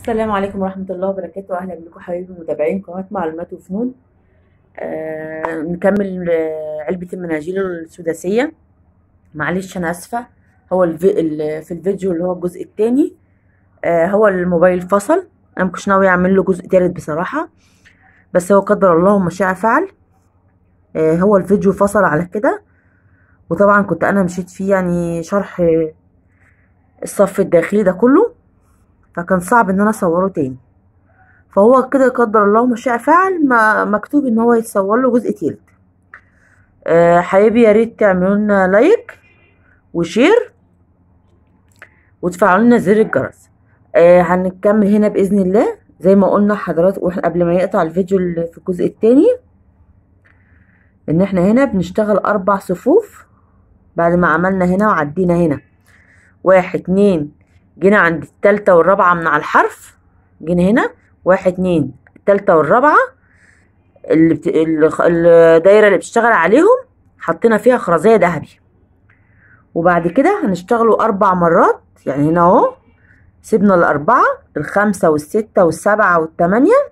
السلام عليكم ورحمة الله وبركاته أهلا بكم حبايبي متابعين قناة معلومات وفنون آه نكمل آه علبة المناجيل السداسية معلش أنا آسفة هو الفي... ال- في الفيديو اللي هو الجزء التاني آه هو الموبايل فصل أنا مكنتش ناوية أعمل له جزء تالت بصراحة بس هو قدر الله ما شاء فعل آه هو الفيديو فصل على كده وطبعا كنت أنا مشيت فيه يعني شرح آه، الصف الداخلي ده كله فكان صعب ان انا اصوره تاني فهو كده قدر الله ما شاء فعل ما مكتوب ان هو يتصور له جزء تالت أه حبايبي يا ريت تعملوا لنا لايك وشير وتفعلوا لنا زر الجرس أه هنكمل هنا باذن الله زي ما قلنا حضرات واحنا قبل ما يقطع الفيديو اللي في الجزء التاني ان احنا هنا بنشتغل اربع صفوف بعد ما عملنا هنا وعدينا هنا واحد اتنين جينا عند التالتة والرابعة من على الحرف جينا هنا واحد اتنين التالتة والرابعة اللي بت... الخ- الدايرة اللي بتشتغل عليهم حطينا فيها خرزية ذهبي وبعد كده هنشتغلوا أربع مرات يعني هنا اهو سيبنا الأربعة الخمسة والستة والسبعة والتمانية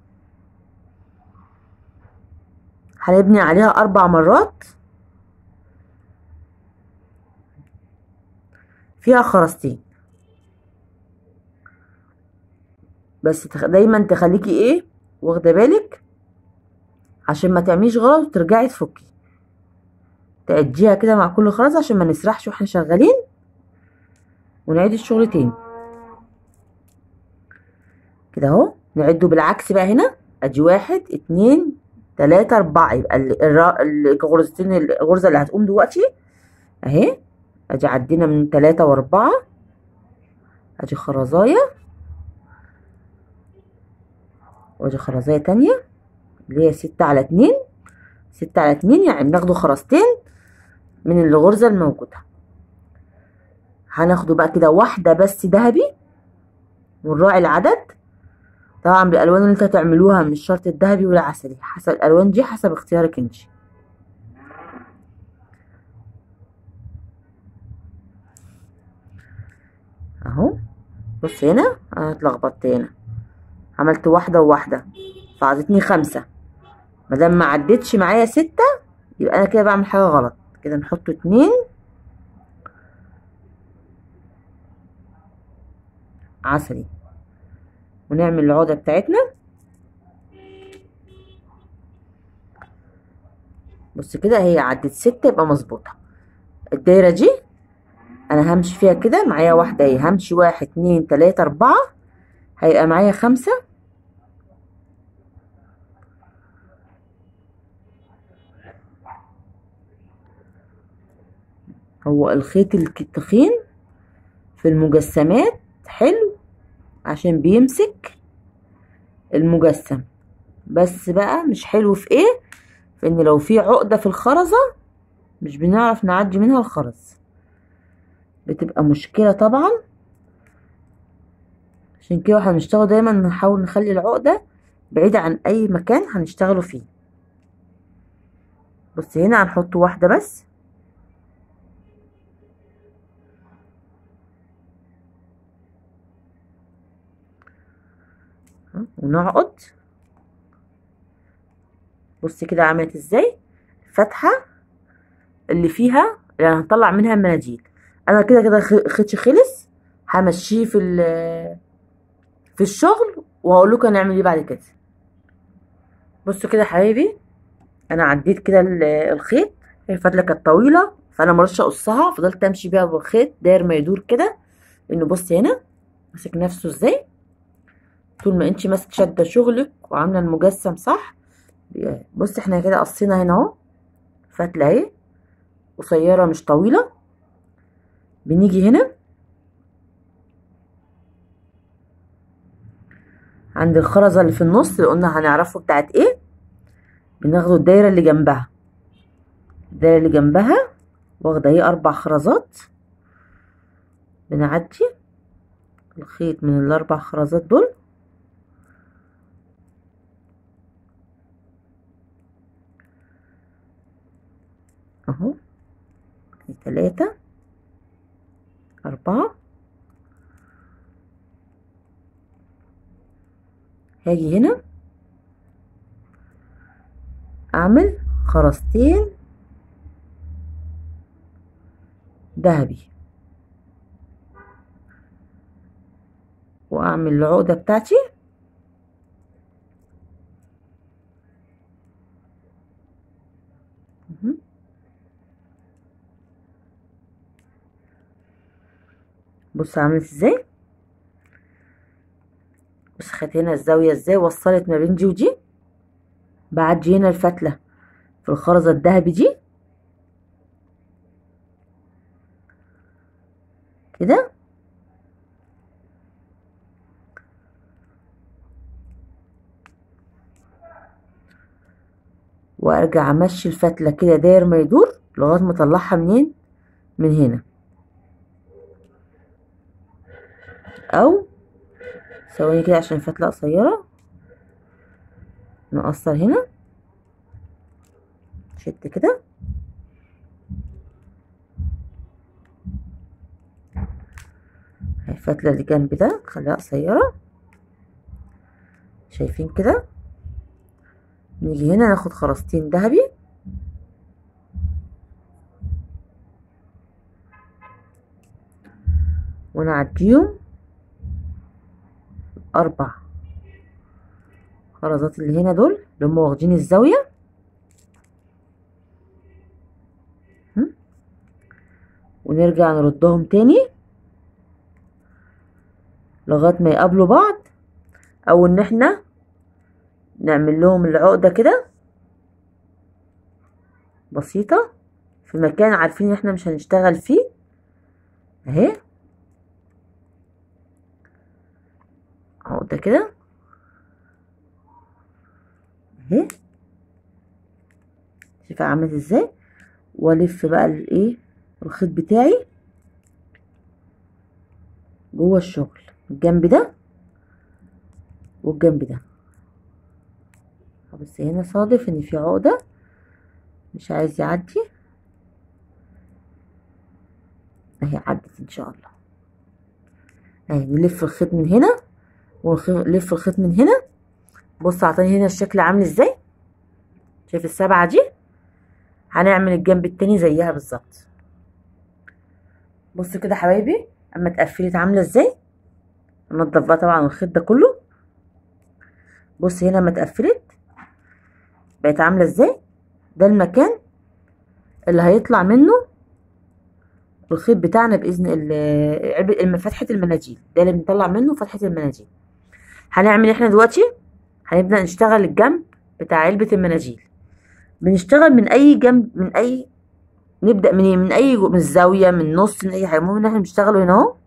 هنبني عليها أربع مرات فيها خرزتين بس تخ... دايما تخليكي ايه واخده بالك عشان ما تعمليش غلط وترجعي تفكي تعديها كده مع كل خرزه عشان ما نسرحش واحنا شغالين ونعيد الشغل تاني كده اهو نعده بالعكس بقى هنا ادي واحد اتنين تلاتة اربعة يبقى ال- الر- الغرزتين الغرزة اللي هتقوم دلوقتي اهي ادي عدينا من تلاتة واربعة ادي خرزاية وادي خرزاية تانية اللي هي ستة على اتنين ستة على اتنين يعني بناخدوا خرزتين من الغرزة الموجودة هناخده بقى كده واحدة بس دهبي ونراعي العدد طبعا بالالوان اللي انتوا هتعملوها مش شرط الذهبي ولا عسلي حسب الالوان دي حسب اختيارك انت اهو بص هنا انا اتلخبطت هنا عملت واحدة وواحدة فعطتني خمسة مادام ما عدتش معايا ستة يبقى انا كده بعمل حاجة غلط كده نحط اتنين عسلي ونعمل العقدة بتاعتنا بص كده هي عدت ستة يبقى مظبوطة الدايرة دي انا همشي فيها كده معايا واحدة اهي همشي واحد اتنين تلاتة اربعة هيبقى معايا خمسة هو الخيط التخين في المجسمات حلو عشان بيمسك المجسم بس بقى مش حلو في ايه في ان لو في عقدة في الخرزة مش بنعرف نعدي منها الخرز بتبقى مشكلة طبعا عشان كده احنا بنشتغل دايما نحاول نخلي العقدة بعيدة عن اي مكان هنشتغلوا فيه بص هنا هنحط واحدة بس ها، ونعقد بص كده عملت ازاي فتحة اللي فيها اللي هنطلع منها المناديل انا كده كده خ- خيطي خلص همشيه في ال- في الشغل وهقول لكم هنعمل ايه بعد كده بصوا كده يا حبايبي انا عديت كده ال- الخيط هي الفتله كانت طويله فانا مرضتش اقصها فضلت امشي بيها بالخيط داير ما يدور كده لانه بصي هنا ماسك نفسه ازاي طول ما انت ماسك شاده شغلك وعامله المجسم صح بصي احنا كده قصينا هنا اهو فتله اهي قصيره مش طويله بنيجي هنا عند الخرزه اللي في النص اللي قلنا هنعرفه بتاعت ايه بناخده الدايره اللي جنبها الدايره اللي جنبها واخده اهي اربع خرزات بنعدي الخيط من الاربع خرزات دول اهو تلاتة أربعة هاجي هنا اعمل خرزتين ذهبي واعمل العقدة بتاعتي مهم. بص عملت ازاي بص خدت هنا الزاوية ازاي وصلت ما بين دي ودي بعدي هنا الفتلة في الخرزة الذهبي دي كده وارجع امشي الفتلة كده داير ما يدور لغاية ما اطلعها منين من هنا او ثواني كده عشان الفتلة قصيرة نقصر هنا شد كده الفتلة اللي جنب ده خليها قصيرة شايفين كده نيجي هنا ناخد خرزتين ذهبي ونعديهم أربع خرزات اللي هنا دول اللي هم واخدين الزاوية ونرجع نردهم تاني لغاية ما يقابلوا بعض او ان احنا نعمل لهم العقدة كده بسيطة في مكان عارفين ان احنا مش هنشتغل فيه اهي عقدة كده اهي شوفي عملت ازاي والف بقى الايه الخيط بتاعي جوه الشغل الجنب ده والجنب ده بس هنا صادف ان في عقدة مش عايز يعدي اهي عدت ان شاء الله اهي نلف الخيط من هنا ونلف الخيط من هنا بص عطاني هنا الشكل عامل ازاي شايف السبعة دي هنعمل الجنب التاني زيها بالظبط بصوا كده حبايبي اما اتقفلت عامله ازاي انضف بقى طبعا الخيط ده كله بص هنا اما اتقفلت بقت عامله ازاي ده المكان اللي هيطلع منه الخيط بتاعنا باذن الله فتحه المناديل ده اللي بنطلع منه فتحه المناديل هنعمل احنا دلوقتي هنبدا نشتغل الجنب بتاع علبه المناديل بنشتغل من اي جنب من اي نبدا من من اي من الزاويه من النص من اي حاجه المهم ان احنا بنشتغله هنا اهو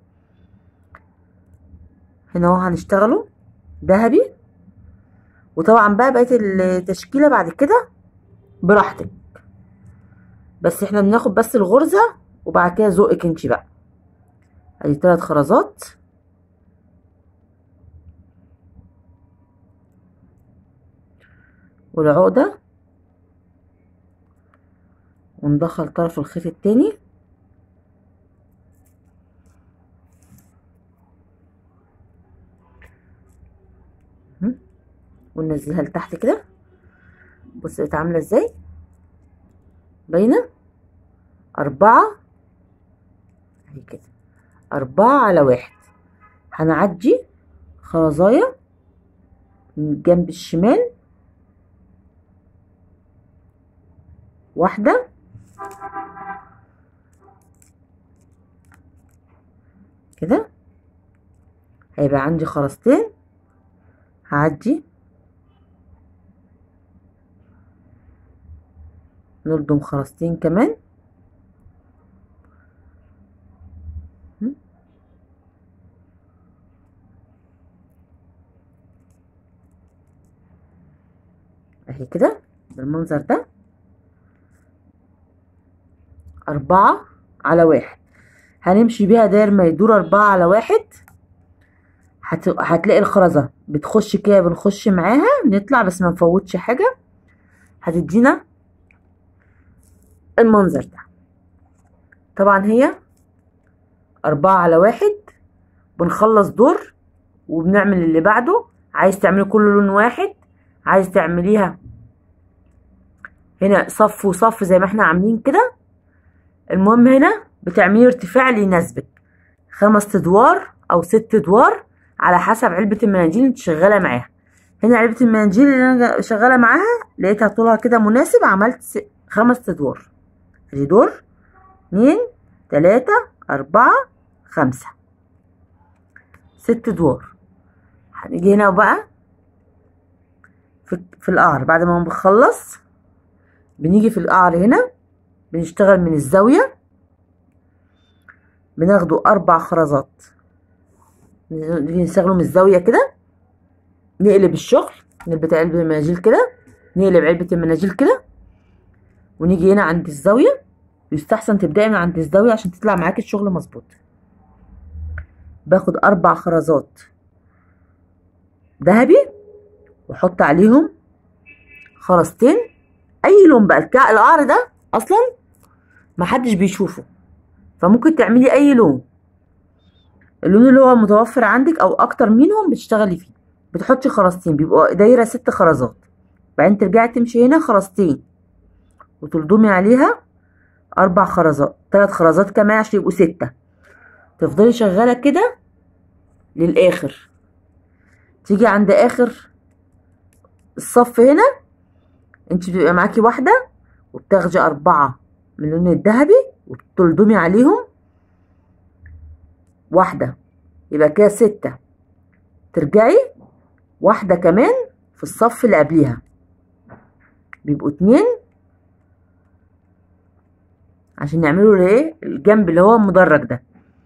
هنا اهو هنشتغله ذهبي وطبعا بقى بقيه التشكيله بعد كده براحتك بس احنا بناخد بس الغرزه وبعد كده ذوقك انتي بقى ادي ثلاث خرزات والعقده وندخل طرف الخيط التاني وننزلها لتحت كده بص بقت عامله ازاي باينه أربعة اهي كده أربعة على واحد هنعدي خرزاية من الجنب الشمال واحدة كده هيبقى عندي خرزتين هعدي نلضم خرزتين كمان اهي كده بالمنظر ده أربعة على واحد هنمشي بيها داير ما يدور أربعة على واحد هت... هتلاقي الخرزة بتخش كده بنخش معاها نطلع بس ما نفوتش حاجة هتدينا المنظر ده طبعا هي أربعة على واحد بنخلص دور وبنعمل اللي بعده عايز تعملي كل لون واحد عايز تعمليها هنا صف وصف زي ما احنا عاملين كده المهم هنا بتعملي ارتفاع اللي يناسبك خمس ادوار او ست ادوار على حسب علبة المناديل اللي انت شغالة معاها هنا علبة المناديل اللي انا شغالة معاها لقيتها طولها كده مناسب عملت خمس ادوار ادي دور اتنين تلاتة اربعة خمسة ست ادوار هنيجي هنا بقى في, في القعر بعد ما بنخلص بنيجي في القعر هنا بنشتغل من الزاوية بناخده أربع خرزات نشتغله من الزاوية كده نقلب الشغل نلبس علبة المناجيل كده نقلب علبة المناجيل كده ونيجي هنا عند الزاوية يستحسن تبدأي من عند الزاوية عشان تطلع معاكي الشغل مظبوط باخد أربع خرزات ذهبي واحط عليهم خرزتين اي لون بقى الكع القعر ده اصلا محدش بيشوفه فممكن تعملي اي لون اللون اللي هو متوفر عندك او اكتر منهم بتشتغلي فيه بتحطي خرزتين بيبقوا دايره ست خرزات بعدين ترجعي تمشي هنا خرزتين وتلضمي عليها اربع خرزات ثلاث خرزات كمان عشان يبقوا ستة تفضلي شغاله كده للاخر تيجي عند اخر الصف هنا انت بيبقى معاكي واحده وبتاخدي اربعه من اللون الذهبي وتلضمي عليهم واحده يبقى كده سته ترجعي واحده كمان في الصف اللي قبليها بيبقوا اتنين عشان نعمله الايه الجنب اللي هو المدرج ده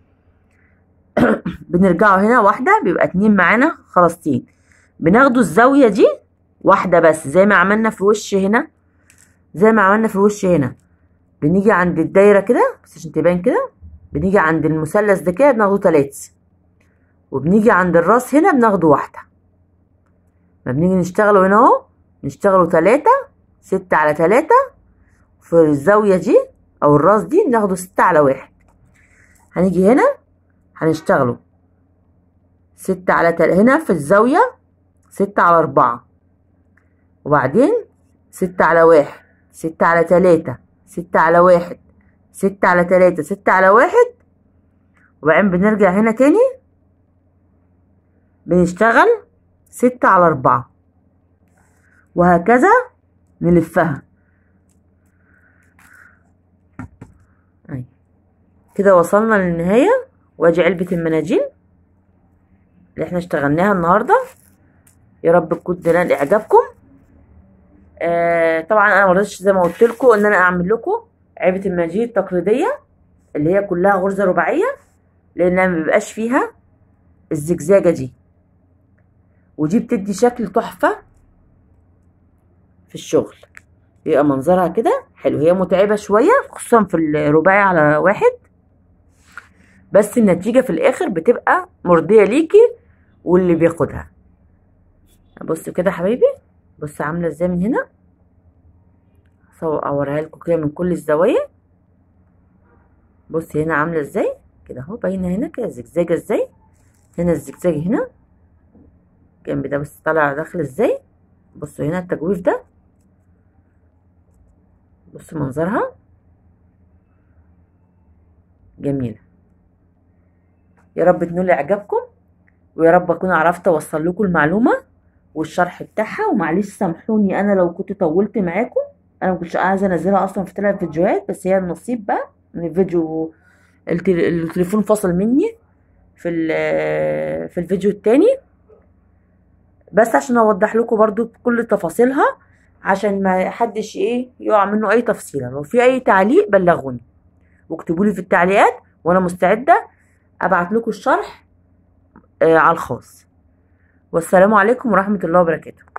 بنرجعوا هنا واحده بيبقى اتنين معانا خرزتين بناخدوا الزاويه دي واحده بس زي ما عملنا في وش هنا زي ما عملنا في الوش هنا بنيجي عند الدايره كده بس عشان تبان كده بنيجي عند المثلث ده كده بناخده تلاتة وبنيجي عند الراس هنا بناخده واحده ما بنيجي نشتغلوا هنا اهو نشتغلوا تلاتة ستة على تلاتة في الزاوية دي أو الراس دي بناخده ستة على واحد هنيجي هنا هنشتغلوا ستة على تل... هنا في الزاوية ستة على أربعة وبعدين ستة على واحد ستة على تلاتة ستة على واحد ستة على تلاتة ستة على واحد وبعدين بنرجع هنا تاني بنشتغل ستة على أربعة وهكذا نلفها أي. كده وصلنا للنهاية وادي علبة المناجيل اللي احنا اشتغلناها النهاردة يا رب تكون تنال اعجابكم آه طبعا انا مرضتش زي ما قلت لكم ان انا اعمل لكم علبة المناجيل التقليدية اللي هي كلها غرزة رباعية لانها مبيبقاش فيها الزجزاجة دي ودي بتدي شكل تحفة في الشغل بيبقى منظرها كده حلو هي متعبة شوية خصوصا في الرباعي على واحد بس النتيجة في الآخر بتبقى مرضية ليكي واللي بياخدها بص كده يا حبايبي بص عاملة ازاي من هنا اوريها لكم كده من كل الزوايا بص هنا عاملة ازاي كده اهو باينة هنا كده زجزاجة ازاي هنا الزجزاج هنا الجنب ده بس طالع داخل ازاي بصوا هنا التجويف ده بصوا منظرها جميلة يا رب تنول اعجابكم ويا رب اكون عرفت اوصل لكم المعلومة والشرح بتاعها ومعلش سامحوني انا لو كنت طولت معاكم انا مكنتش عايزة انزلها اصلا في ثلاث فيديوهات بس هي النصيب بقى ان الفيديو التليفون فصل مني في في الفيديو التاني بس عشان اوضح لكم برضو كل تفاصيلها عشان ما حدش ايه يقع منه اي تفصيله لو في اي تعليق بلغوني واكتبوا لي في التعليقات وانا مستعده ابعت لكم الشرح آه على الخاص والسلام عليكم ورحمه الله وبركاته